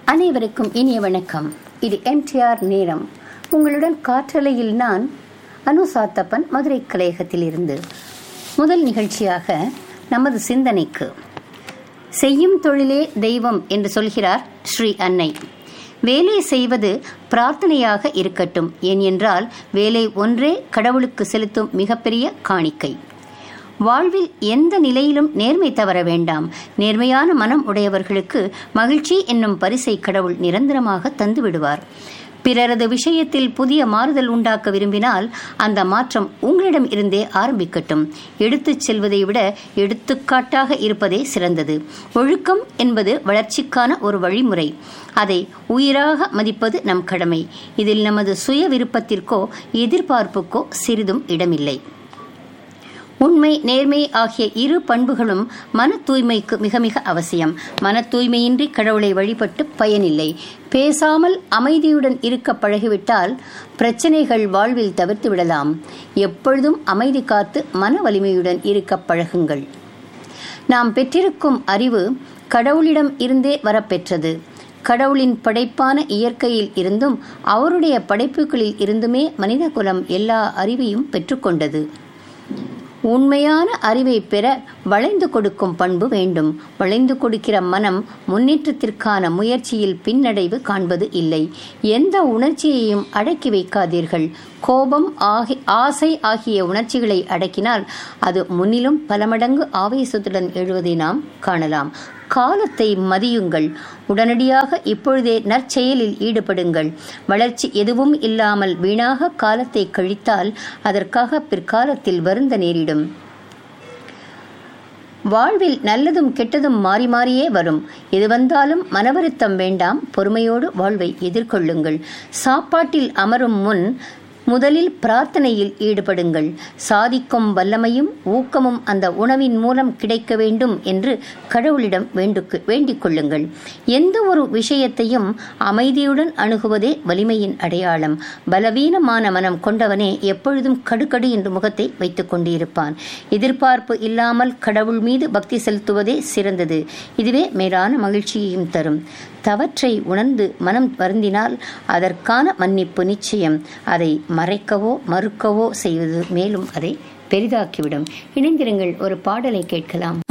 அனைவருக்கும் இனிய வணக்கம் இது எம்டிஆர் நேரம் உங்களுடன் காற்றலையில் நான் அனு சாத்தப்பன் மதுரை கலையகத்தில் இருந்து முதல் நிகழ்ச்சியாக நமது சிந்தனைக்கு செய்யும் தொழிலே தெய்வம் என்று சொல்கிறார் ஸ்ரீ அன்னை வேலை செய்வது பிரார்த்தனையாக இருக்கட்டும் ஏன் என்றால் வேலை ஒன்றே கடவுளுக்கு செலுத்தும் மிகப்பெரிய காணிக்கை வாழ்வில் எந்த நிலையிலும் நேர்மை தவற வேண்டாம் நேர்மையான மனம் உடையவர்களுக்கு மகிழ்ச்சி என்னும் பரிசை கடவுள் நிரந்தரமாக தந்து விடுவார் பிறரது விஷயத்தில் புதிய மாறுதல் உண்டாக்க விரும்பினால் அந்த மாற்றம் உங்களிடம் இருந்தே ஆரம்பிக்கட்டும் எடுத்துச் செல்வதை விட எடுத்துக்காட்டாக இருப்பதே சிறந்தது ஒழுக்கம் என்பது வளர்ச்சிக்கான ஒரு வழிமுறை அதை உயிராக மதிப்பது நம் கடமை இதில் நமது சுய விருப்பத்திற்கோ எதிர்பார்ப்புக்கோ சிறிதும் இடமில்லை உண்மை நேர்மை ஆகிய இரு பண்புகளும் மன தூய்மைக்கு மிக மிக அவசியம் மன தூய்மையின்றி கடவுளை வழிபட்டு பயனில்லை பேசாமல் அமைதியுடன் இருக்க பழகிவிட்டால் பிரச்சனைகள் வாழ்வில் தவிர்த்து விடலாம் எப்பொழுதும் அமைதி காத்து மன வலிமையுடன் இருக்க பழகுங்கள் நாம் பெற்றிருக்கும் அறிவு கடவுளிடம் இருந்தே வரப்பெற்றது கடவுளின் படைப்பான இயற்கையில் இருந்தும் அவருடைய படைப்புகளில் இருந்துமே மனித குலம் எல்லா அறிவையும் பெற்றுக்கொண்டது உண்மையான அறிவை பெற வளைந்து கொடுக்கும் பண்பு வேண்டும் வளைந்து கொடுக்கிற மனம் முன்னேற்றத்திற்கான முயற்சியில் பின்னடைவு காண்பது இல்லை எந்த உணர்ச்சியையும் அடக்கி வைக்காதீர்கள் கோபம் ஆகி ஆசை ஆகிய உணர்ச்சிகளை அடக்கினால் அது முன்னிலும் பல மடங்கு ஆவேசத்துடன் எழுவதை நாம் காணலாம் காலத்தை மதியுங்கள் உடனடியாக இப்பொழுதே நற்செயலில் ஈடுபடுங்கள் வளர்ச்சி எதுவும் இல்லாமல் வீணாக காலத்தை கழித்தால் அதற்காக பிற்காலத்தில் வருந்த நேரிடும் வாழ்வில் நல்லதும் கெட்டதும் மாறி மாறியே வரும் எது வந்தாலும் மனவருத்தம் வேண்டாம் பொறுமையோடு வாழ்வை எதிர்கொள்ளுங்கள் சாப்பாட்டில் அமரும் முன் முதலில் பிரார்த்தனையில் ஈடுபடுங்கள் சாதிக்கும் வல்லமையும் ஊக்கமும் அந்த உணவின் மூலம் கிடைக்க வேண்டும் என்று கடவுளிடம் வேண்டுக்கு வேண்டிக் கொள்ளுங்கள் எந்த ஒரு விஷயத்தையும் அமைதியுடன் அணுகுவதே வலிமையின் அடையாளம் பலவீனமான மனம் கொண்டவனே எப்பொழுதும் கடுகடு என்று முகத்தை வைத்துக் கொண்டிருப்பான் எதிர்பார்ப்பு இல்லாமல் கடவுள் மீது பக்தி செலுத்துவதே சிறந்தது இதுவே மேலான மகிழ்ச்சியையும் தரும் தவற்றை உணர்ந்து மனம் வருந்தினால் அதற்கான மன்னிப்பு நிச்சயம் அதை மறைக்கவோ மறுக்கவோ செய்வது மேலும் அதை பெரிதாக்கிவிடும் இணைந்திருங்கள் ஒரு பாடலை கேட்கலாம்